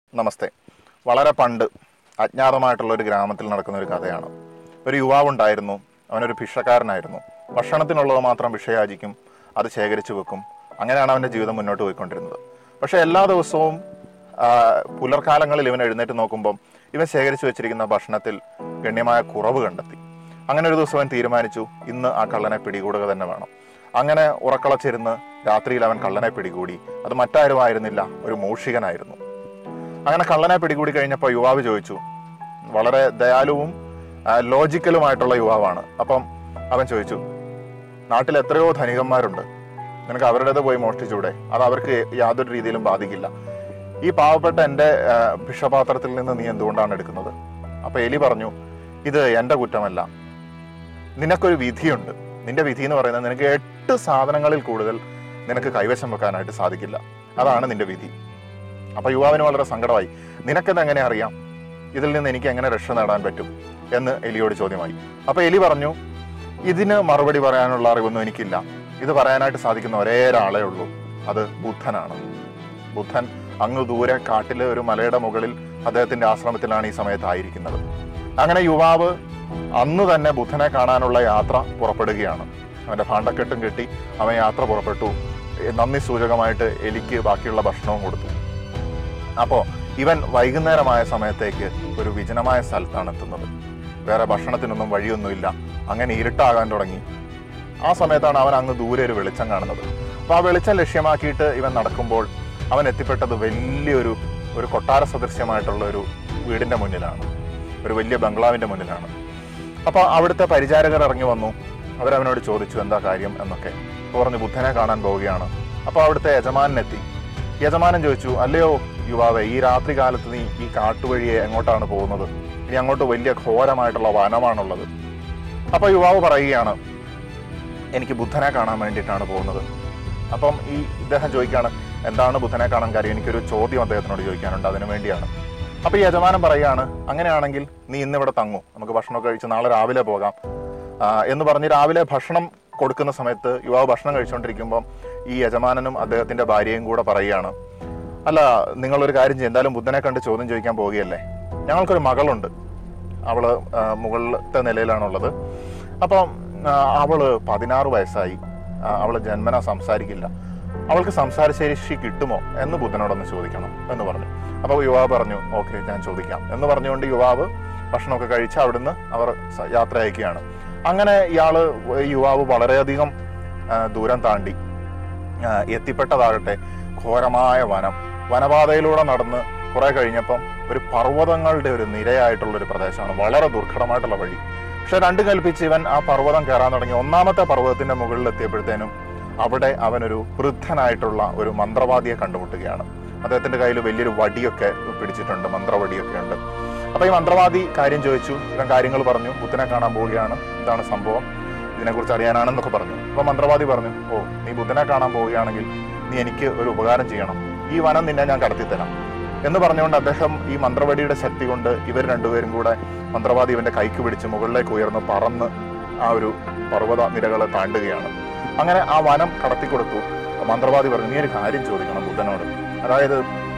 നമസ്തേ വളരെ പണ്ട് അജ്ഞാതമായിട്ടുള്ള ഒരു ഗ്രാമത്തിൽ നടക്കുന്ന ഒരു കഥയാണ് ഒരു യുവാവുണ്ടായിരുന്നു അവനൊരു ഭിക്ഷക്കാരനായിരുന്നു ഭക്ഷണത്തിനുള്ളത് മാത്രം ഭിക്ഷയാചിക്കും അത് ശേഖരിച്ചു വെക്കും അങ്ങനെയാണ് അവൻ്റെ ജീവിതം മുന്നോട്ട് പോയിക്കൊണ്ടിരുന്നത് പക്ഷേ എല്ലാ ദിവസവും ആ, പുലർക്കാലങ്ങളിൽ ഇവൻ എഴുന്നേറ്റ് നോക്കുമ്പം ഇവൻ ശേഖരിച്ചു വെച്ചിരിക്കുന്ന ഭക്ഷണത്തിൽ ഗണ്യമായ കുറവ് കണ്ടെത്തി അങ്ങനെ ഒരു ദിവസം അവൻ തീരുമാനിച്ചു ഇന്ന് ആ കള്ളനെ പിടികൂടുക തന്നെ വേണം അങ്ങനെ ഉറക്കളച്ചിരുന്ന് രാത്രിയിൽ അവൻ കള്ളനെ പിടികൂടി അത് മറ്റാരും ആയിരുന്നില്ല ഒരു മൂഷികനായിരുന്നു അങ്ങനെ കള്ളനെ പിടികൂടി കഴിഞ്ഞപ്പോൾ യുവാവ് ചോദിച്ചു വളരെ ദയാലുവും ആ, ലോജിക്കലുമായിട്ടുള്ള യുവാവാണ് അപ്പം അവൻ ചോദിച്ചു നാട്ടിൽ എത്രയോ ധനികന്മാരുണ്ട് നിനക്ക് അവരുടേത് പോയി മോഷ്ടിച്ചൂടെ അത് അവർക്ക് യാതൊരു രീതിയിലും ബാധിക്കില്ല ഈ പാവപ്പെട്ട എൻ്റെ ആ, ഭിക്ഷപാത്രത്തിൽ നിന്ന് നീ എന്തുകൊണ്ടാണ് എടുക്കുന്നത് അപ്പൊ എലി പറഞ്ഞു ഇത് എൻ്റെ കുറ്റമല്ല നിനക്കൊരു വിധിയുണ്ട് നിന്റെ വിധി എന്ന് പറയുന്നത് നിനക്ക് എട്ട് സാധനങ്ങളിൽ കൂടുതൽ നിനക്ക് കൈവശം വെക്കാനായിട്ട് സാധിക്കില്ല അതാണ് നിന്റെ വിധി അപ്പൊ യുവാവിന് വളരെ സങ്കടമായി നിനക്കത് എങ്ങനെ അറിയാം ഇതിൽ നിന്ന് എനിക്ക് എങ്ങനെ രക്ഷ നേടാൻ പറ്റും എന്ന് എലിയോട് ചോദ്യമായി അപ്പൊ എലി പറഞ്ഞു ഇതിന് മറുപടി പറയാനുള്ള അറിവൊന്നും എനിക്കില്ല ഇത് പറയാനായിട്ട് സാധിക്കുന്ന ഒരേ ഒരാളേ ഉള്ളൂ അത് ബുദ്ധനാണ് ബുദ്ധൻ അങ്ങ് ദൂരെ കാട്ടിലെ ഒരു മലയുടെ മുകളിൽ അദ്ദേഹത്തിന്റെ ആശ്രമത്തിലാണ് ഈ സമയത്ത് ആയിരിക്കുന്നത് അങ്ങനെ യുവാവ് അന്ന് തന്നെ ബുദ്ധനെ കാണാനുള്ള യാത്ര പുറപ്പെടുകയാണ് അവന്റെ ഭാണ്ഡക്കെട്ടും കെട്ടി അവൻ യാത്ര പുറപ്പെട്ടു നന്ദി സൂചകമായിട്ട് എലിക്ക് ബാക്കിയുള്ള ഭക്ഷണവും കൊടുത്തു അപ്പോൾ ഇവൻ വൈകുന്നേരമായ സമയത്തേക്ക് ഒരു വിജനമായ സ്ഥലത്താണ് എത്തുന്നത് വേറെ ഭക്ഷണത്തിനൊന്നും വഴിയൊന്നുമില്ല അങ്ങനെ ഇരുട്ടാകാൻ തുടങ്ങി ആ സമയത്താണ് അവൻ അങ്ങ് ദൂരെ ഒരു വെളിച്ചം കാണുന്നത് അപ്പോൾ ആ വെളിച്ചം ലക്ഷ്യമാക്കിയിട്ട് ഇവൻ നടക്കുമ്പോൾ അവൻ എത്തിപ്പെട്ടത് വലിയൊരു ഒരു കൊട്ടാര സദൃശ്യമായിട്ടുള്ള ഒരു വീടിന്റെ മുന്നിലാണ് ഒരു വലിയ ബംഗ്ലാവിന്റെ മുന്നിലാണ് അപ്പോൾ അവിടുത്തെ പരിചാരകർ ഇറങ്ങി വന്നു അവരവനോട് ചോദിച്ചു എന്താ കാര്യം എന്നൊക്കെ അപ്പോൾ പറഞ്ഞു ബുദ്ധനെ കാണാൻ പോവുകയാണ് അപ്പോൾ അവിടുത്തെ യജമാനെത്തി യജമാനൻ ചോദിച്ചു അല്ലയോ യുവാവേ ഈ രാത്രി കാലത്ത് നീ ഈ കാട്ടുവഴിയെ എങ്ങോട്ടാണ് പോകുന്നത് ഇനി അങ്ങോട്ട് വലിയ ഘോരമായിട്ടുള്ള വനമാണുള്ളത് അപ്പൊ യുവാവ് പറയുകയാണ് എനിക്ക് ബുദ്ധനെ കാണാൻ വേണ്ടിയിട്ടാണ് പോകുന്നത് അപ്പം ഈ ഇദ്ദേഹം ചോദിക്കുകയാണ് എന്താണ് ബുദ്ധനെ കാണാൻ കാര്യം എനിക്കൊരു ചോദ്യം അദ്ദേഹത്തിനോട് ചോദിക്കാനുണ്ട് അതിനു വേണ്ടിയാണ് അപ്പൊ ഈ യജമാനൻ പറയാണ് അങ്ങനെയാണെങ്കിൽ നീ ഇന്ന് ഇവിടെ തങ്ങൂ നമുക്ക് ഭക്ഷണമൊക്കെ കഴിച്ച് നാളെ രാവിലെ പോകാം ആ, എന്ന് പറഞ്ഞ് രാവിലെ ഭക്ഷണം കൊടുക്കുന്ന സമയത്ത് യുവാവ് ഭക്ഷണം കഴിച്ചുകൊണ്ടിരിക്കുമ്പോൾ ഈ യജമാനനും അദ്ദേഹത്തിന്റെ ഭാര്യയും കൂടെ പറയുകയാണ് അല്ല നിങ്ങളൊരു കാര്യം ചെയ്യും എന്തായാലും ബുദ്ധനെ കണ്ട് ചോദ്യം ചോദിക്കാൻ പോവുകയല്ലേ ഞങ്ങൾക്കൊരു മകളുണ്ട് അവള് ആ, മുകളിലത്തെ നിലയിലാണുള്ളത് അപ്പം ആ, അവള് പതിനാറ് വയസ്സായി ആ, അവള് ജന്മന സംസാരിക്കില്ല അവൾക്ക് സംസാരശേഷി കിട്ടുമോ എന്ന് ബുദ്ധനോടൊന്ന് ചോദിക്കണം എന്ന് പറഞ്ഞു അപ്പോൾ യുവാവ് പറഞ്ഞു ഓക്കെ ഞാൻ ചോദിക്കാം എന്ന് പറഞ്ഞുകൊണ്ട് യുവാവ് ഭക്ഷണമൊക്കെ കഴിച്ച് അവിടുന്ന് അവർ സ- യാത്ര അയക്കുകയാണ് അങ്ങനെ ഇയാള് ഈ യുവാവ് വളരെയധികം ആ, ദൂരം താണ്ടി ആ, എത്തിപ്പെട്ടതാകട്ടെ ഘോരമായ വനം വനപാതയിലൂടെ നടന്ന് കുറെ കഴിഞ്ഞപ്പം ഒരു പർവ്വതങ്ങളുടെ ഒരു നിരയായിട്ടുള്ള ഒരു പ്രദേശമാണ് വളരെ ദുർഘടമായിട്ടുള്ള വഴി പക്ഷെ രണ്ട് കൽപ്പിച്ച് ഇവൻ ആ പർവ്വതം കയറാൻ തുടങ്ങി ഒന്നാമത്തെ പർവ്വതത്തിന്റെ മുകളിൽ എത്തിയപ്പോഴത്തേനും അവിടെ അവനൊരു വൃദ്ധനായിട്ടുള്ള ഒരു മന്ത്രവാദിയെ കണ്ടുമുട്ടുകയാണ് അദ്ദേഹത്തിന്റെ കയ്യിൽ വലിയൊരു വടിയൊക്കെ പിടിച്ചിട്ടുണ്ട് മന്ത്രവടിയൊക്കെ ഉണ്ട് അപ്പൊ ഈ മന്ത്രവാദി കാര്യം ചോദിച്ചു ഇവൻ കാര്യങ്ങൾ പറഞ്ഞു ബുദ്ധനെ കാണാൻ പോവുകയാണ് ഇതാണ് സംഭവം ഇതിനെക്കുറിച്ച് അറിയാനാണെന്നൊക്കെ പറഞ്ഞു അപ്പൊ മന്ത്രവാദി പറഞ്ഞു ഓ നീ ബുദ്ധനെ കാണാൻ പോവുകയാണെങ്കിൽ നീ എനിക്ക് ഒരു ഉപകാരം ചെയ്യണം ഈ വനം നിന്നെ ഞാൻ കടത്തിത്തരാം എന്ന് പറഞ്ഞുകൊണ്ട് അദ്ദേഹം ഈ മന്ത്രവടിയുടെ ശക്തി കൊണ്ട് ഇവർ രണ്ടുപേരും കൂടെ മന്ത്രവാദി ഇവന്റെ കൈക്ക് പിടിച്ച് മുകളിലേക്ക് ഉയർന്ന് പറന്ന് ആ ഒരു പർവ്വത നിരകളെ താണ്ടുകയാണ് അങ്ങനെ ആ വനം കടത്തിക്കൊടുത്തു മന്ത്രവാദി പറഞ്ഞു നീ ഒരു കാര്യം ചോദിക്കണം ബുദ്ധനോട് അതായത്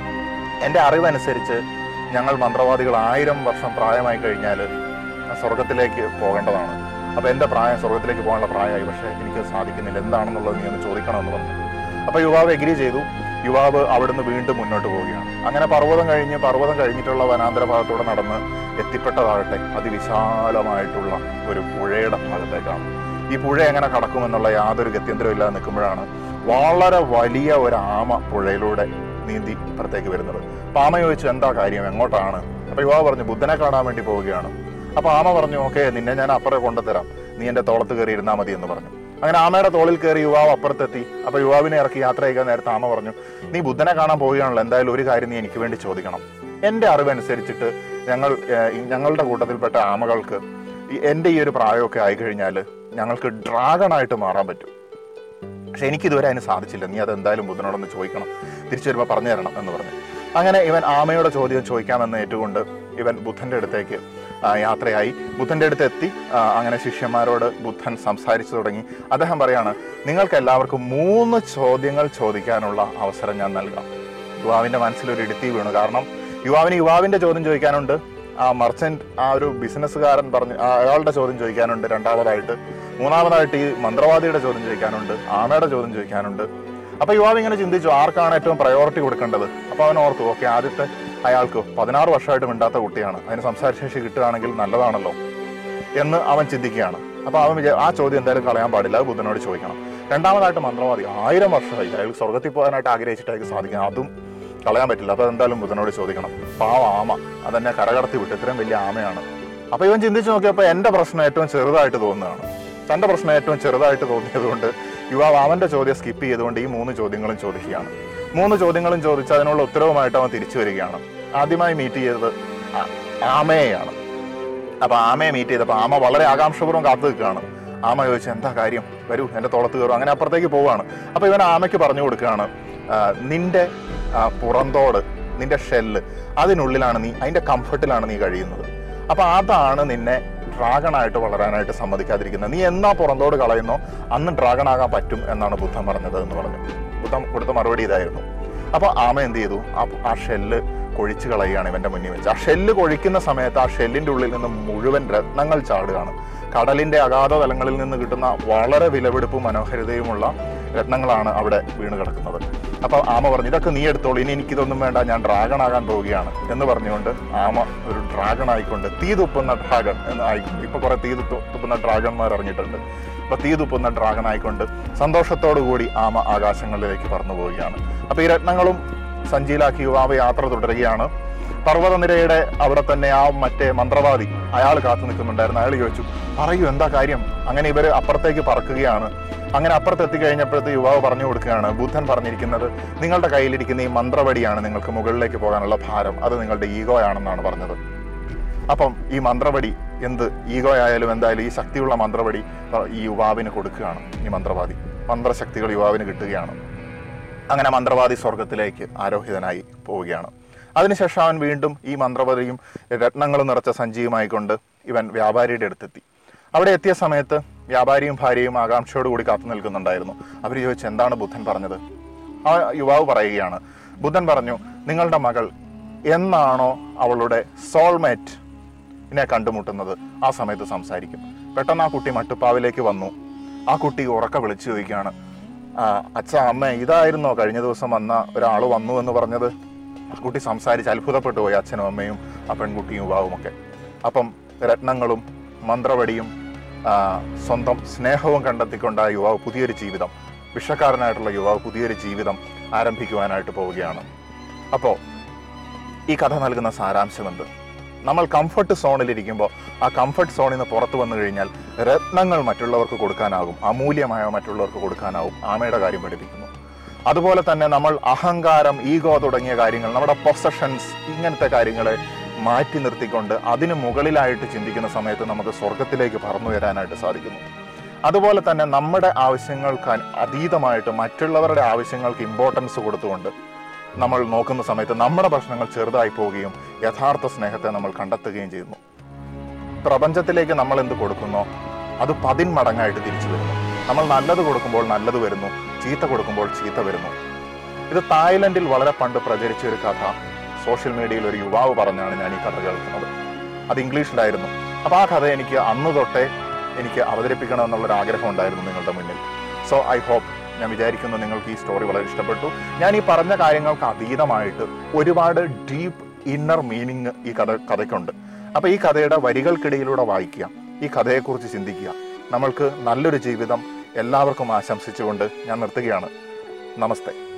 എൻ്റെ അറിവനുസരിച്ച് ഞങ്ങൾ മന്ത്രവാദികൾ ആയിരം വർഷം പ്രായമായി കഴിഞ്ഞാൽ സ്വർഗത്തിലേക്ക് പോകേണ്ടതാണ് അപ്പൊ എൻ്റെ പ്രായം സ്വർഗത്തിലേക്ക് പോകാനുള്ള പ്രായമായി പക്ഷേ എനിക്ക് സാധിക്കുന്നില്ല എന്താണെന്നുള്ളത് നീ ഒന്ന് ചോദിക്കണമെന്ന് പറഞ്ഞു അപ്പൊ യുവാവ് എഗ്രി ചെയ്തു യുവാവ് അവിടുന്ന് വീണ്ടും മുന്നോട്ട് പോവുകയാണ് അങ്ങനെ പർവ്വതം കഴിഞ്ഞ് പർവ്വതം കഴിഞ്ഞിട്ടുള്ള വനാന്തര ഭാഗത്തൂടെ നടന്ന് എത്തിപ്പെട്ടതാകട്ടെ അതിവിശാലമായിട്ടുള്ള ഒരു പുഴയുടെ ഭാഗത്തേക്കാണ് ഈ പുഴ എങ്ങനെ കടക്കുമെന്നുള്ള യാതൊരു ഗത്യന്തരവും ഇല്ലാതെ നിൽക്കുമ്പോഴാണ് വളരെ വലിയ ഒരു ആമ പുഴയിലൂടെ നീന്തി ഇപ്പുറത്തേക്ക് വരുന്നത് അപ്പൊ ആമ ചോദിച്ചു എന്താ കാര്യം എങ്ങോട്ടാണ് അപ്പൊ യുവാവ് പറഞ്ഞു ബുദ്ധനെ കാണാൻ വേണ്ടി പോവുകയാണ് അപ്പൊ ആമ പറഞ്ഞു ഓക്കെ നിന്നെ ഞാൻ അപ്പുറം കൊണ്ടുതരാം നീ എന്റെ തോളത്ത് കയറി ഇരുന്നാൽ മതി എന്ന് പറഞ്ഞു അങ്ങനെ ആമയുടെ തോളിൽ കയറി യുവാവ് അപ്പുറത്തെത്തി അപ്പൊ യുവാവിനെ ഇറക്കി യാത്ര ചെയ്യാൻ നേരത്തെ ആമ പറഞ്ഞു നീ ബുദ്ധനെ കാണാൻ പോവുകയാണല്ലോ എന്തായാലും ഒരു കാര്യം നീ എനിക്ക് വേണ്ടി ചോദിക്കണം എന്റെ അറിവനുസരിച്ചിട്ട് ഞങ്ങൾ ഏഹ്, ഈ ഞങ്ങളുടെ കൂട്ടത്തിൽപ്പെട്ട ആമകൾക്ക് ഈ എന്റെ ഈ ഒരു പ്രായമൊക്കെ ആയിക്കഴിഞ്ഞാൽ ഞങ്ങൾക്ക് ഡ്രാഗണായിട്ട് മാറാൻ പറ്റും പക്ഷെ എനിക്ക് ഇതുവരെ അതിന് സാധിച്ചില്ല നീ അത് എന്തായാലും ബുദ്ധനോടൊന്ന് ചോദിക്കണം തിരിച്ചു വരുമ്പോൾ പറഞ്ഞു തരണം എന്ന് പറഞ്ഞു അങ്ങനെ ഇവൻ ആമയുടെ ചോദ്യം ചോദിക്കാമെന്ന് ഏറ്റുകൊണ്ട് ഇവൻ ബുദ്ധന്റെ അടുത്തേക്ക് ആ, യാത്രയായി ബുദ്ധന്റെ അടുത്ത് എത്തി ആ, അങ്ങനെ ശിഷ്യന്മാരോട് ബുദ്ധൻ സംസാരിച്ചു തുടങ്ങി അദ്ദേഹം പറയാണ് നിങ്ങൾക്ക് എല്ലാവർക്കും മൂന്ന് ചോദ്യങ്ങൾ ചോദിക്കാനുള്ള അവസരം ഞാൻ നൽകാം യുവാവിന്റെ മനസ്സിൽ ഒരു ഇടുത്തി വീണു കാരണം യുവാവിന് യുവാവിന്റെ ചോദ്യം ചോദിക്കാനുണ്ട് ആ മർച്ചന്റ് ആ ഒരു ബിസിനസ്സുകാരൻ പറഞ്ഞ് ആ അയാളുടെ ചോദ്യം ചോദിക്കാനുണ്ട് രണ്ടാമതായിട്ട് മൂന്നാമതായിട്ട് ഈ മന്ത്രവാദിയുടെ ചോദ്യം ചോദിക്കാനുണ്ട് ആമയുടെ ചോദ്യം ചോദിക്കാനുണ്ട് അപ്പൊ യുവാവ് ഇങ്ങനെ ചിന്തിച്ചു ആർക്കാണ് ഏറ്റവും പ്രയോറിറ്റി കൊടുക്കേണ്ടത് അപ്പൊ അവൻ ഓർത്തു ഓക്കെ ആദ്യത്തെ അയാൾക്ക് പതിനാറ് വർഷമായിട്ട് മിണ്ടാത്ത കുട്ടിയാണ് അതിന് സംസാരശേഷി കിട്ടുകയാണെങ്കിൽ നല്ലതാണല്ലോ എന്ന് അവൻ ചിന്തിക്കുകയാണ് അപ്പൊ അവൻ വിചാ ആ ചോദ്യം എന്തായാലും കളയാൻ പാടില്ല അത് ബുദ്ധനോട് ചോദിക്കണം രണ്ടാമതായിട്ട് മന്ത്രവാദി ആയിരം വർഷമായി അയാൾ സ്വർഗത്തിൽ പോകാനായിട്ട് ആഗ്രഹിച്ചിട്ട് അയാൾക്ക് സാധിക്കണം അതും കളയാൻ പറ്റില്ല അപ്പൊ അതെന്തായാലും ബുദ്ധനോട് ചോദിക്കണം പാവ ആമ അതെന്നെ കരകടത്തി വിട്ട് ഇത്രയും വലിയ ആമയാണ് അപ്പൊ ഇവൻ ചിന്തിച്ചു നോക്കിയപ്പോൾ എന്റെ പ്രശ്നം ഏറ്റവും ചെറുതായിട്ട് തോന്നുന്നതാണ് തന്റെ പ്രശ്നം ഏറ്റവും ചെറുതായിട്ട് തോന്നിയതുകൊണ്ട് യുവാവ് അവന്റെ ചോദ്യം സ്കിപ്പ് ചെയ്തുകൊണ്ട് ഈ മൂന്ന് ചോദ്യങ്ങളും ചോദിക്കുകയാണ് മൂന്ന് ചോദ്യങ്ങളും ചോദിച്ച് അതിനുള്ള ഉത്തരവുമായിട്ട് അവൻ തിരിച്ചു വരികയാണ് ആദ്യമായി മീറ്റ് ചെയ്തത് ആ- ആമയെയാണ് അപ്പൊ ആമയെ മീറ്റ് ചെയ്തപ്പോൾ ആമ വളരെ ആകാംക്ഷപൂർവ്വം കാത്തു നിൽക്കുകയാണ് ആമ ചോദിച്ചു എന്താ കാര്യം വരൂ എൻ്റെ തോളത്ത് കയറും അങ്ങനെ അപ്പുറത്തേക്ക് പോവുകയാണ് അപ്പൊ ഇവൻ ആമയ്ക്ക് പറഞ്ഞു കൊടുക്കുകയാണ് ആ, നിന്റെ ആ, പുറന്തോട് നിന്റെ ഷെല്ല് അതിനുള്ളിലാണ് നീ അതിന്റെ കംഫർട്ടിലാണ് നീ കഴിയുന്നത് അപ്പൊ അതാണ് നിന്നെ ഡ്രാഗണായിട്ട് വളരാനായിട്ട് സമ്മതിക്കാതിരിക്കുന്നത് നീ എന്നാ പുറന്തോട് കളയുന്നോ അന്ന് ഡ്രാഗൺ ആകാൻ പറ്റും എന്നാണ് ബുദ്ധൻ പറഞ്ഞത് എന്ന് പറഞ്ഞു ബുദ്ധൻ കൊടുത്ത മറുപടി ഇതായിരുന്നു അപ്പൊ ആമ എന്ത് ചെയ്തു ആ ആ ഷെല്ല് കൊഴിച്ചു കളയുകയാണ് ഇവന്റെ മുന്നിൽ വെച്ച് ആ ഷെല്ല് കൊഴിക്കുന്ന സമയത്ത് ആ ഷെല്ലിന്റെ ഉള്ളിൽ നിന്ന് മുഴുവൻ രത്നങ്ങൾ ചാടുകയാണ് കടലിന്റെ അഗാധ തലങ്ങളിൽ നിന്ന് കിട്ടുന്ന വളരെ വിലപിടിപ്പും മനോഹരിതയുമുള്ള രത്നങ്ങളാണ് അവിടെ വീണ് കിടക്കുന്നത് അപ്പൊ ആമ പറഞ്ഞു ഇതൊക്കെ നീ എടുത്തോളൂ ഇനി എനിക്കിതൊന്നും വേണ്ട ഞാൻ ഡ്രാഗൺ ആകാൻ പോവുകയാണ് എന്ന് പറഞ്ഞുകൊണ്ട് ആമ ഒരു ഡ്രാഗൺ ആയിക്കൊണ്ട് തീ തുപ്പുന്ന ഡ്രാഗൺ എന്ന് ആയിക്കൊണ്ട് ഇപ്പൊ കുറെ തീ തുപ്പ- തുപ്പുന്ന ഡ്രാഗൺമാർ ഇറങ്ങിയിട്ടുണ്ട് അപ്പൊ തീ തുപ്പുന്ന ഡ്രാഗൺ ആയിക്കൊണ്ട് സന്തോഷത്തോടു കൂടി ആമ ആകാശങ്ങളിലേക്ക് പറന്നു പോവുകയാണ് അപ്പൊ ഈ രത്നങ്ങളും സഞ്ചിയിലാക്കി യുവാവ് യാത്ര തുടരുകയാണ് പർവ്വതനിരയുടെ അവിടെ തന്നെ ആ മറ്റേ മന്ത്രവാദി അയാൾ കാത്തു നിൽക്കുന്നുണ്ടായിരുന്നു അയാൾ ചോദിച്ചു പറയൂ എന്താ കാര്യം അങ്ങനെ ഇവര് അപ്പുറത്തേക്ക് പറക്കുകയാണ് അങ്ങനെ അപ്പുറത്ത് എത്തിക്കഴിഞ്ഞപ്പോഴത്തെ യുവാവ് പറഞ്ഞു കൊടുക്കുകയാണ് ബുദ്ധൻ പറഞ്ഞിരിക്കുന്നത് നിങ്ങളുടെ കയ്യിലിരിക്കുന്ന ഈ മന്ത്രവടിയാണ് നിങ്ങൾക്ക് മുകളിലേക്ക് പോകാനുള്ള ഭാരം അത് നിങ്ങളുടെ ഈഗോ ആണെന്നാണ് പറഞ്ഞത് അപ്പം ഈ മന്ത്രവടി എന്ത് ഈഗോ ആയാലും എന്തായാലും ഈ ശക്തിയുള്ള മന്ത്രവടി അഹ് ഈ യുവാവിന് കൊടുക്കുകയാണ് ഈ മന്ത്രവാദി മന്ത്രശക്തികൾ യുവാവിന് കിട്ടുകയാണ് അങ്ങനെ മന്ത്രവാദി സ്വർഗത്തിലേക്ക് ആരോഹിതനായി പോവുകയാണ് അതിനുശേഷം അവൻ വീണ്ടും ഈ മന്ത്രവാദിയും രത്നങ്ങളും നിറച്ച സഞ്ചിയുമായി കൊണ്ട് ഇവൻ വ്യാപാരിയുടെ അടുത്തെത്തി അവിടെ എത്തിയ സമയത്ത് വ്യാപാരിയും ഭാര്യയും ആകാംക്ഷയോടുകൂടി കാത്തു നിൽക്കുന്നുണ്ടായിരുന്നു അവർ ചോദിച്ചു എന്താണ് ബുദ്ധൻ പറഞ്ഞത് ആ യുവാവ് പറയുകയാണ് ബുദ്ധൻ പറഞ്ഞു നിങ്ങളുടെ മകൾ എന്നാണോ അവളുടെ സോൾമേറ്റ് നെ കണ്ടുമുട്ടുന്നത് ആ സമയത്ത് സംസാരിക്കും പെട്ടെന്ന് ആ കുട്ടി മട്ടുപ്പാവിലേക്ക് വന്നു ആ കുട്ടി ഉറക്ക വിളിച്ചു ചോദിക്കുകയാണ് ആ അച്ഛ അമ്മ ഇതായിരുന്നോ കഴിഞ്ഞ ദിവസം വന്ന ഒരാൾ വന്നു എന്ന് പറഞ്ഞത് ആ കുട്ടി സംസാരിച്ച് അത്ഭുതപ്പെട്ടു പോയി അച്ഛനും അമ്മയും ആ പെൺകുട്ടിയും യുവാവും ഒക്കെ അപ്പം രത്നങ്ങളും മന്ത്രവടിയും ആ, സ്വന്തം സ്നേഹവും കണ്ടെത്തിക്കൊണ്ട് ആ യുവാവ് പുതിയൊരു ജീവിതം വിഷക്കാരനായിട്ടുള്ള യുവാവ് പുതിയൊരു ജീവിതം ആരംഭിക്കുവാനായിട്ട് പോവുകയാണ് അപ്പോൾ ഈ കഥ നൽകുന്ന സാരാംശം എന്ത് നമ്മൾ കംഫർട്ട് സോണിലിരിക്കുമ്പോൾ ആ കംഫർട്ട് സോണിൽ നിന്ന് പുറത്തു വന്നു കഴിഞ്ഞാൽ രത്നങ്ങൾ മറ്റുള്ളവർക്ക് കൊടുക്കാനാകും അമൂല്യമായ മറ്റുള്ളവർക്ക് കൊടുക്കാനാവും ആമയുടെ കാര്യം പഠിപ്പിക്കുന്നു അതുപോലെ തന്നെ നമ്മൾ അഹങ്കാരം ഈഗോ തുടങ്ങിയ കാര്യങ്ങൾ നമ്മുടെ പൊസഷൻസ് ഇങ്ങനത്തെ കാര്യങ്ങളെ മാറ്റി നിർത്തിക്കൊണ്ട് അതിന് മുകളിലായിട്ട് ചിന്തിക്കുന്ന സമയത്ത് നമുക്ക് സ്വർഗത്തിലേക്ക് പറന്നു വരാനായിട്ട് സാധിക്കുന്നു അതുപോലെ തന്നെ നമ്മുടെ ആവശ്യങ്ങൾക്ക് അ- അതീതമായിട്ട് മറ്റുള്ളവരുടെ ആവശ്യങ്ങൾക്ക് ഇമ്പോർട്ടൻസ് കൊടുത്തുകൊണ്ട് നമ്മൾ നോക്കുന്ന സമയത്ത് നമ്മുടെ പ്രശ്നങ്ങൾ ചെറുതായി പോവുകയും യഥാർത്ഥ സ്നേഹത്തെ നമ്മൾ കണ്ടെത്തുകയും ചെയ്യുന്നു പ്രപഞ്ചത്തിലേക്ക് നമ്മൾ എന്ത് കൊടുക്കുന്നോ അത് പതിൻ മടങ്ങായിട്ട് തിരിച്ചു വരുന്നു നമ്മൾ നല്ലത് കൊടുക്കുമ്പോൾ നല്ലത് വരുന്നു ചീത്ത കൊടുക്കുമ്പോൾ ചീത്ത വരുന്നു ഇത് തായ്ലൻഡിൽ വളരെ പണ്ട് പ്രചരിച്ച ഒരു കഥ സോഷ്യൽ മീഡിയയിൽ ഒരു യുവാവ് പറഞ്ഞാണ് ഞാൻ ഈ കഥ കേൾക്കുന്നത് അത് ഇംഗ്ലീഷിലായിരുന്നു അപ്പോൾ ആ കഥ എനിക്ക് അന്ന് തൊട്ടേ എനിക്ക് അവതരിപ്പിക്കണം എന്നുള്ളൊരു ആഗ്രഹം ഉണ്ടായിരുന്നു നിങ്ങളുടെ മുന്നിൽ സോ ഐ ഹോപ്പ് ഞാൻ വിചാരിക്കുന്നു നിങ്ങൾക്ക് ഈ സ്റ്റോറി വളരെ ഇഷ്ടപ്പെട്ടു ഞാൻ ഈ പറഞ്ഞ കാര്യങ്ങൾക്ക് അതീതമായിട്ട് ഒരുപാട് ഡീപ്പ് ഇന്നർ മീനിങ് ഈ കഥ കഥയ്ക്കുണ്ട് അപ്പോൾ ഈ കഥയുടെ വരികൾക്കിടയിലൂടെ വായിക്കുക ഈ കഥയെക്കുറിച്ച് ചിന്തിക്കുക നമ്മൾക്ക് നല്ലൊരു ജീവിതം എല്ലാവർക്കും ആശംസിച്ചുകൊണ്ട് ഞാൻ നിർത്തുകയാണ് നമസ്തേ